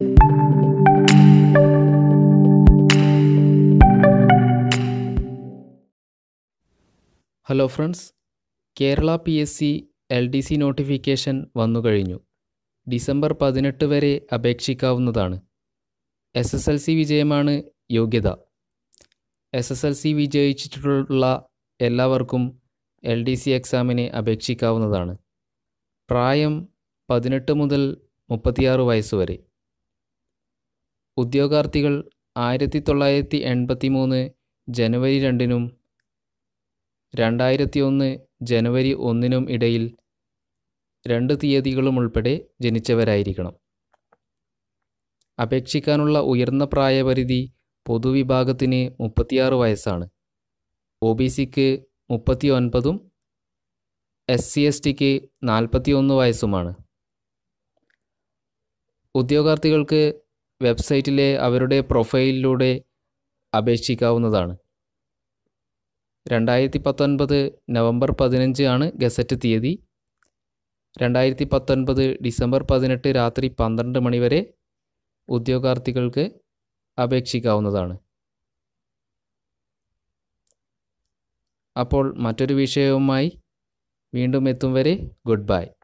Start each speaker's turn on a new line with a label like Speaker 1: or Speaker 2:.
Speaker 1: hello friends Kerala P S C L D C notification വന്നുകഴിഞ്ഞു December പതിനെട്ട് വരെ അപേക്ഷിക്കാവുന്നതാണ് എസ് എസ് എൽ സി വിജയമാണ് യോഗ്യത എസ് എസ് എൽ സി വിജയിച്ചിട്ടുള്ള എല്ലാവർക്കും എൽ ഡി സി എക്സാമിന് അപേക്ഷിക്കാവുന്നതാണ് പ്രായം പതിനെട്ട് മുതൽ മുപ്പത്തിയാറ് വയസ്സ് വരെ ഉദ്യോഗാർത്ഥികൾ ആയിരത്തി തൊള്ളായിരത്തി എൺപത്തി മൂന്ന് ജനുവരി രണ്ടിനും രണ്ടായിരത്തി ഒന്ന് ജനുവരി ഒന്നിനും ഇടയിൽ രണ്ട് തീയതികളും ഉൾപ്പെടെ ജനിച്ചവരായിരിക്കണം അപേക്ഷിക്കാനുള്ള ഉയർന്ന പ്രായപരിധി പൊതുവിഭാഗത്തിന് മുപ്പത്തിയാറ് വയസ്സാണ് ഒ ബി സിക്ക് മുപ്പത്തി ഒൻപതും എസ് സി എസ് ടിക്ക് നാൽപ്പത്തി ഒന്ന് വയസ്സുമാണ് ഉദ്യോഗാർത്ഥികൾക്ക് വെബ്സൈറ്റിലെ അവരുടെ പ്രൊഫൈലിലൂടെ അപേക്ഷിക്കാവുന്നതാണ് രണ്ടായിരത്തി പത്തൊൻപത് നവംബർ പതിനഞ്ച് ആണ് ഗസറ്റ് തീയതി രണ്ടായിരത്തി പത്തൊൻപത് ഡിസംബർ പതിനെട്ട് രാത്രി പന്ത്രണ്ട് മണി വരെ ഉദ്യോഗാർത്ഥികൾക്ക് അപേക്ഷിക്കാവുന്നതാണ് അപ്പോൾ മറ്റൊരു വിഷയവുമായി വീണ്ടും എത്തും വരെ ഗുഡ് ബൈ